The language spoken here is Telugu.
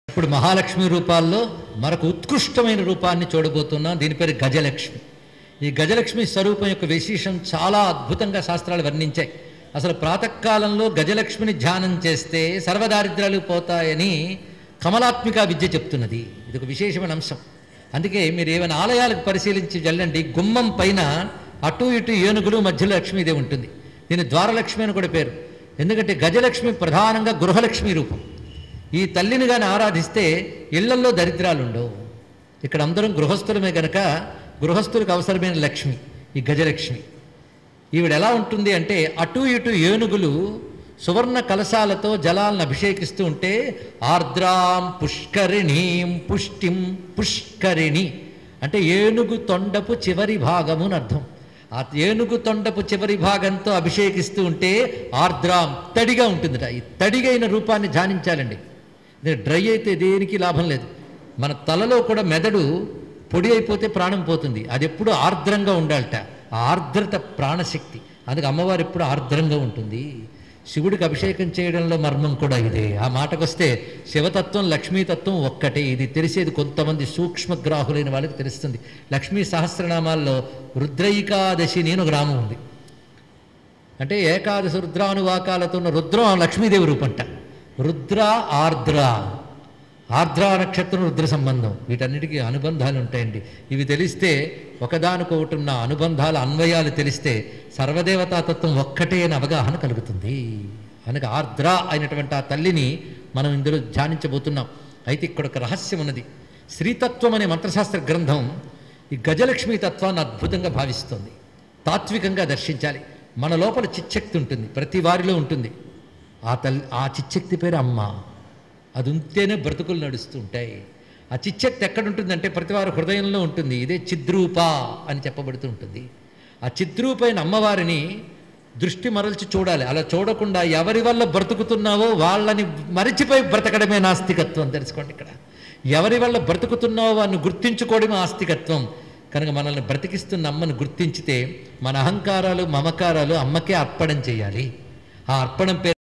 ఇప్పుడు మహాలక్ష్మి రూపాల్లో మరొక ఉత్కృష్టమైన రూపాన్ని చూడబోతున్నాం దీని పేరు గజలక్ష్మి ఈ గజలక్ష్మి స్వరూపం యొక్క విశేషం చాలా అద్భుతంగా శాస్త్రాలు వర్ణించాయి అసలు ప్రాతకాలంలో గజలక్ష్మిని ధ్యానం చేస్తే సర్వదారిద్ర్యాలు పోతాయని కమలాత్మిక విద్య చెప్తున్నది ఇది ఒక విశేషమైన అంశం అందుకే మీరు ఏమైనా ఆలయాలకు పరిశీలించి వెళ్ళండి గుమ్మం పైన అటు ఇటు ఏనుగులు మధ్యలో లక్ష్మీదేవి ఉంటుంది దీని ద్వారలక్ష్మి అని కూడా పేరు ఎందుకంటే గజలక్ష్మి ప్రధానంగా గృహలక్ష్మి రూపం ఈ తల్లిని కానీ ఆరాధిస్తే ఇళ్లల్లో దరిద్రాలు ఉండవు ఇక్కడ అందరం గృహస్థులమే గనక గృహస్థులకు అవసరమైన లక్ష్మి ఈ గజలక్ష్మి ఈవిడ ఎలా ఉంటుంది అంటే అటు ఇటు ఏనుగులు సువర్ణ కలశాలతో జలాలను అభిషేకిస్తూ ఉంటే ఆర్ద్రాం పుష్కరిణీం పుష్టిం పుష్కరిణి అంటే ఏనుగు తొండపు చివరి భాగము అని అర్థం ఆ ఏనుగు తొండపు చివరి భాగంతో అభిషేకిస్తూ ఉంటే ఆర్ద్రాం తడిగా ఉంటుందిట ఈ తడిగైన రూపాన్ని ధ్యానించాలండి ఇది డ్రై అయితే దేనికి లాభం లేదు మన తలలో కూడా మెదడు పొడి అయిపోతే ప్రాణం పోతుంది అది ఎప్పుడు ఆర్ద్రంగా ఉండాలట ఆ ఆర్ద్రత ప్రాణశక్తి అందుకే అమ్మవారు ఎప్పుడు ఆర్ద్రంగా ఉంటుంది శివుడికి అభిషేకం చేయడంలో మర్మం కూడా ఇదే ఆ మాటకొస్తే శివతత్వం లక్ష్మీతత్వం ఒక్కటే ఇది తెలిసేది కొంతమంది సూక్ష్మగ్రాహులైన వాళ్ళకి తెలుస్తుంది లక్ష్మీ సహస్రనామాల్లో రుద్రైకాదశి నేను ఒక నామం ఉంది అంటే ఏకాదశి రుద్రానువాకాలతో ఉన్న రుద్రం లక్ష్మీదేవి రూపంట రుద్ర ఆర్ద్ర ఆర్ద్ర నక్షత్రం రుద్ర సంబంధం వీటన్నిటికీ అనుబంధాలు ఉంటాయండి ఇవి తెలిస్తే ఒకదానికొకటి ఉన్న అనుబంధాల అన్వయాలు తెలిస్తే సర్వదేవతాతత్వం ఒక్కటే అని అవగాహన కలుగుతుంది అనగా ఆర్ద్ర అయినటువంటి ఆ తల్లిని మనం ఇందులో ధ్యానించబోతున్నాం అయితే ఇక్కడ ఒక రహస్యం ఉన్నది శ్రీతత్వం అనే మంత్రశాస్త్ర గ్రంథం ఈ గజలక్ష్మి తత్వాన్ని అద్భుతంగా భావిస్తుంది తాత్వికంగా దర్శించాలి మన లోపల చిచ్చక్తి ఉంటుంది ప్రతి వారిలో ఉంటుంది ఆ తల్లి ఆ చిచ్చక్తి పేరు అమ్మ అది ఉంటేనే బ్రతుకులు నడుస్తూ ఉంటాయి ఆ చిచ్చక్తి ఎక్కడుంటుందంటే ప్రతి వారి హృదయంలో ఉంటుంది ఇదే చిద్రూప అని చెప్పబడుతూ ఉంటుంది ఆ చిద్రూపైన అమ్మవారిని దృష్టి మరల్చి చూడాలి అలా చూడకుండా ఎవరి వల్ల బ్రతుకుతున్నావో వాళ్ళని మరిచిపోయి బ్రతకడమే నాస్తికత్వం తెలుసుకోండి ఇక్కడ ఎవరి వల్ల బ్రతుకుతున్నావో వారిని గుర్తించుకోవడమే ఆస్తికత్వం కనుక మనల్ని బ్రతికిస్తున్న అమ్మను గుర్తించితే మన అహంకారాలు మమకారాలు అమ్మకే అర్పణం చేయాలి ఆ అర్పణం పేరు